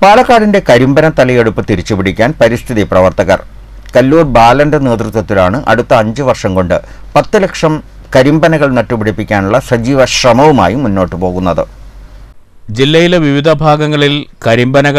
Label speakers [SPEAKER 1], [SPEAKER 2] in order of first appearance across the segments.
[SPEAKER 1] പാലക്കാടിന്റെ കരിമ്പന തലയെടുപ്പ് തിരിച്ചുപിടിക്കാൻ പരിസ്ഥിതി പ്രവർത്തകർ കല്ലൂർ ബാലന്റെ നേതൃത്വത്തിലാണ് അടുത്ത അഞ്ചു വർഷം കൊണ്ട് പത്ത് ലക്ഷം കരിമ്പനകൾ നട്ടുപിടിപ്പിക്കാനുള്ള സജീവ ശ്രമവുമായി മുന്നോട്ടു പോകുന്നത്
[SPEAKER 2] ജില്ലയിലെ വിവിധ ഭാഗങ്ങളിൽ കരിമ്പനകൾ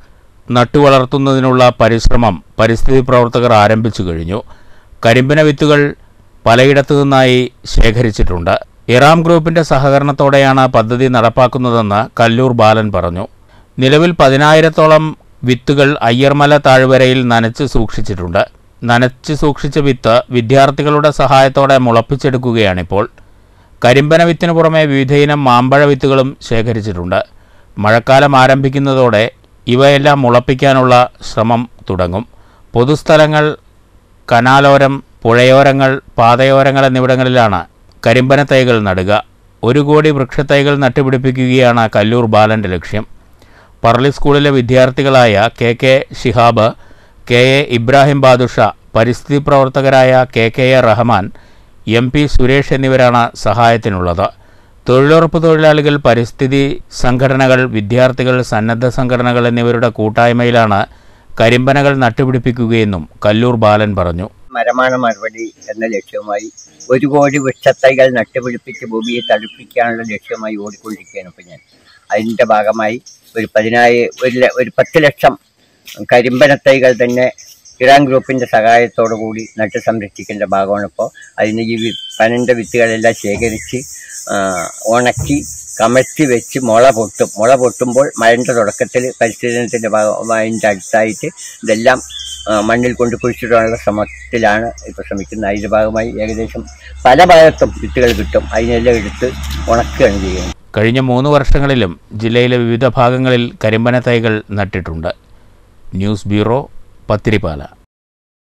[SPEAKER 2] നട്ടുവളർത്തുന്നതിനുള്ള പരിശ്രമം പരിസ്ഥിതി പ്രവർത്തകർ ആരംഭിച്ചു കഴിഞ്ഞു കരിമ്പന വിത്തുകൾ പലയിടത്തു നിന്നായി ശേഖരിച്ചിട്ടുണ്ട് ഇറാം ഗ്രൂപ്പിന്റെ സഹകരണത്തോടെയാണ് പദ്ധതി നടപ്പാക്കുന്നതെന്ന് കല്ലൂർ ബാലൻ പറഞ്ഞു നിലവിൽ പതിനായിരത്തോളം വിത്തുകൾ അയ്യർമല താഴ്വരയിൽ നനച്ച് സൂക്ഷിച്ചിട്ടുണ്ട് നനച്ച് സൂക്ഷിച്ച വിത്ത് വിദ്യാർത്ഥികളുടെ സഹായത്തോടെ മുളപ്പിച്ചെടുക്കുകയാണിപ്പോൾ കരിമ്പന വിത്തിനു പുറമെ വിവിധയിനം മാമ്പഴ വിത്തുകളും ശേഖരിച്ചിട്ടുണ്ട് മഴക്കാലം ആരംഭിക്കുന്നതോടെ ഇവയെല്ലാം മുളപ്പിക്കാനുള്ള ശ്രമം തുടങ്ങും പൊതുസ്ഥലങ്ങൾ കനാലോരം പുഴയോരങ്ങൾ പാതയോരങ്ങൾ എന്നിവിടങ്ങളിലാണ് കരിമ്പന തൈകൾ നടുക ഒരു കോടി വൃക്ഷത്തൈകൾ നട്ടുപിടിപ്പിക്കുകയാണ് കല്ലൂർ ബാലൻ്റെ ലക്ഷ്യം പറളി സ്കൂളിലെ വിദ്യാർത്ഥികളായ K K Shihab K A Ibrahim Badusha പരിസ്ഥിതി പ്രവർത്തകരായ K K A Rahman M P Suresh എന്നിവരാണ് സഹായത്തിനുള്ളത് തൊഴിലുറപ്പ് തൊഴിലാളികൾ പരിസ്ഥിതി സംഘടനകൾ വിദ്യാർത്ഥികൾ സന്നദ്ധ സംഘടനകൾ എന്നിവരുടെ കൂട്ടായ്മയിലാണ് കരിമ്പനകൾ നട്ടുപിടിപ്പിക്കുകയെന്നും കല്ലൂർ ബാലൻ പറഞ്ഞു
[SPEAKER 3] മരമാണ് മറുപടി എന്ന ലക്ഷ്യവുമായി ഒരു കോടി വൃക്ഷത്തൈകൾ നട്ടുപിടിപ്പിച്ച് ഭൂമിയെ തണുപ്പിക്കാനുള്ള ലക്ഷ്യമായി ഓടിക്കൊണ്ടിരിക്കുകയാണ് ഇപ്പം ഞാൻ അതിൻ്റെ ഭാഗമായി ഒരു പതിനായി ഒരു ല- ഒരു പത്ത് ലക്ഷം കരിമ്പനത്തൈകൾ തന്നെ ഇറാൻ ഗ്രൂപ്പിൻ്റെ സഹായത്തോടു കൂടി നട്ട് സംരക്ഷിക്കേണ്ട ഭാഗമാണ് ഇപ്പോൾ അതിന് ഈ വി- പനൻ്റെ വിത്തുകളെല്ലാം ശേഖരിച്ച് ആ, ഉണക്കി കമഴ്ത്തി വെച്ച് മുള പൊട്ടും മുള പൊട്ടുമ്പോൾ മഴൻ്റെ തുടക്കത്തിൽ പരിസ്ഥിതിൻ്റെ ഭാഗത്തിൻ്റെ അടുത്തായിട്ട് ഇതെല്ലാം ആ, മണ്ണിൽ കൊണ്ട് കുഴിച്ചിടാനുള്ള ശ്രമത്തിലാണ് ഇപ്പോൾ ശ്രമിക്കുന്നത് അതിൻ്റെ ഭാഗമായി ഏകദേശം പല ഭാഗത്തും വിത്തുകൾ കിട്ടും അതിനെല്ലാം എടുത്ത് ഉണക്കുകയാണ് ചെയ്യുന്നത്
[SPEAKER 2] കഴിഞ്ഞ മൂന്ന് വർഷങ്ങളിലും ജില്ലയിലെ വിവിധ ഭാഗങ്ങളിൽ കരിമ്പന തൈകൾ നട്ടിട്ടുണ്ട് ന്യൂസ് ബ്യൂറോ പത്തിരിപ്പാല